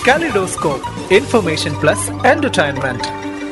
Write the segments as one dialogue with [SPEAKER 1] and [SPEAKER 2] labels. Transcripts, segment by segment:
[SPEAKER 1] kaleidoscope information plus entertainment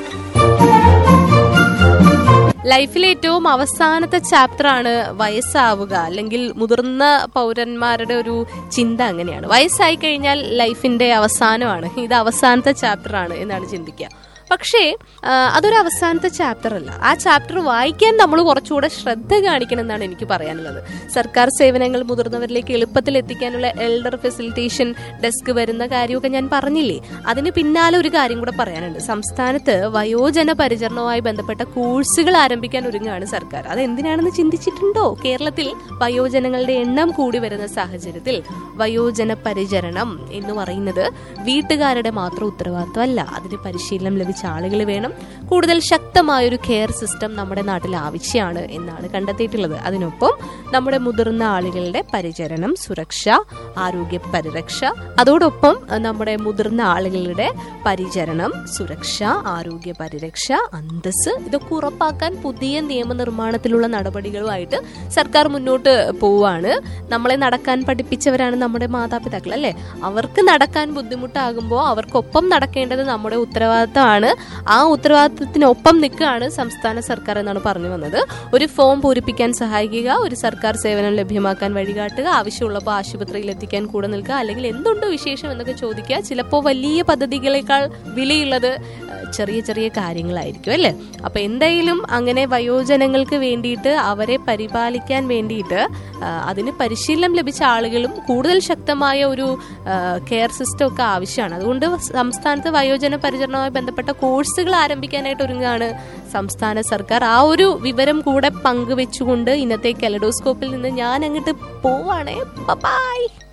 [SPEAKER 2] ലൈഫിലെ ഏറ്റവും അവസാനത്തെ ചാപ്റ്റർ ആണ് വയസ്സാവുക അല്ലെങ്കിൽ മുതിർന്ന പൗരന്മാരുടെ ഒരു ചിന്ത അങ്ങനെയാണ് വയസ്സായി കഴിഞ്ഞാൽ ലൈഫിന്റെ അവസാനമാണ് ഇത് അവസാനത്തെ ചാപ്റ്റർ ആണ് എന്നാണ് ചിന്തിക്കുക പക്ഷേ ആ, അതൊരു അവസാനത്തെ ചാപ്റ്റർ അല്ല ആ ചാപ്റ്റർ വായിക്കാൻ നമ്മൾ കുറച്ചുകൂടെ ശ്രദ്ധ കാണിക്കണം എന്നാണ് എനിക്ക് പറയാനുള്ളത് സർക്കാർ സേവനങ്ങൾ മുതിർന്നവരിലേക്ക് എളുപ്പത്തിൽ എത്തിക്കാനുള്ള എൽഡർ ഫെസിലിറ്റേഷൻ ഡെസ്ക് വരുന്ന കാര്യമൊക്കെ ഞാൻ പറഞ്ഞില്ലേ അതിന് പിന്നാലെ ഒരു കാര്യം കൂടെ പറയാനുണ്ട് സംസ്ഥാനത്ത് വയോജന പരിചരണവുമായി ബന്ധപ്പെട്ട കോഴ്സുകൾ ആരംഭിക്കാൻ ഒരുങ്ങുകയാണ് സർക്കാർ അത് എന്തിനാണെന്ന് ചിന്തിച്ചിട്ടുണ്ടോ കേരളത്തിൽ വയോജനങ്ങളുടെ എണ്ണം കൂടി വരുന്ന സാഹചര്യത്തിൽ വയോജന പരിചരണം എന്ന് പറയുന്നത് വീട്ടുകാരുടെ മാത്രം ഉത്തരവാദിത്വമല്ല അതിന് പരിശീലനം ലഭിച്ച ആളുകൾ വേണം കൂടുതൽ ശക്തമായൊരു കെയർ സിസ്റ്റം നമ്മുടെ നാട്ടിൽ ആവശ്യമാണ് എന്നാണ് കണ്ടെത്തിയിട്ടുള്ളത് അതിനൊപ്പം നമ്മുടെ മുതിർന്ന ആളുകളുടെ പരിചരണം സുരക്ഷ ആരോഗ്യ പരിരക്ഷ അതോടൊപ്പം അഹ്, നമ്മുടെ മുതിർന്ന ആളുകളുടെ പരിചരണം സുരക്ഷ ആരോഗ്യ പരിരക്ഷ അന്തസ് ഇതൊക്കെ ഉറപ്പാക്കാൻ പുതിയ നിയമനിർമ്മാണത്തിലുള്ള നടപടികളുമായിട്ട് സർക്കാർ മുന്നോട്ട് പോവാണ് നമ്മളെ നടക്കാൻ പഠിപ്പിച്ചവരാണ് നമ്മുടെ മാതാപിതാക്കൾ അല്ലെ അവർക്ക് നടക്കാൻ ബുദ്ധിമുട്ടാകുമ്പോൾ അവർക്കൊപ്പം നടക്കേണ്ടത് നമ്മുടെ ഉത്തരവാദിത്തമാണ് ആ ഉത്തരവാദിത്തത്തിനൊപ്പം നിൽക്കുകയാണ് സംസ്ഥാന സർക്കാർ എന്നാണ് പറഞ്ഞു വന്നത് ഒരു ഫോം പൂരിപ്പിക്കാൻ സഹായിക്കുക ഒരു സർക്കാർ സേവനം ലഭ്യമാക്കാൻ വഴികാട്ടുക ആവശ്യമുള്ളപ്പോൾ ആശുപത്രിയിൽ എത്തിക്കാൻ കൂടെ നിൽക്കുക അല്ലെങ്കിൽ എന്തുണ്ട് വിശേഷം എന്നൊക്കെ ചോദിക്കുക ചിലപ്പോൾ വലിയ പദ്ധതികളെക്കാൾ വിലയുള്ളത് ഏഹ്, ചെറിയ ചെറിയ കാര്യങ്ങളായിരിക്കും അല്ലേ അപ്പൊ എന്തായാലും അങ്ങനെ വയോജനങ്ങൾക്ക് വേണ്ടിയിട്ട് അവരെ പരിപാലിക്കാൻ വേണ്ടിയിട്ട് ആ, അതിന് പരിശീലനം ലഭിച്ച ആളുകളും കൂടുതൽ ശക്തമായ ഒരു കെയർ സിസ്റ്റം ഒക്കെ ആവശ്യമാണ് അതുകൊണ്ട് സംസ്ഥാനത്ത് വയോജന പരിചരണവുമായി ബന്ധപ്പെട്ട കോഴ്സുകൾ ആരംഭിക്കാനായിട്ട് ഒരുങ്ങുകയാണ് സംസ്ഥാന സർക്കാർ ആ ഒരു വിവരം കൂടെ പങ്കുവെച്ചുകൊണ്ട് ഇന്നത്തെ കെലഡോസ്കോപ്പിൽ നിന്ന് ഞാൻ അങ്ങോട്ട് പോവാണേ ബൈ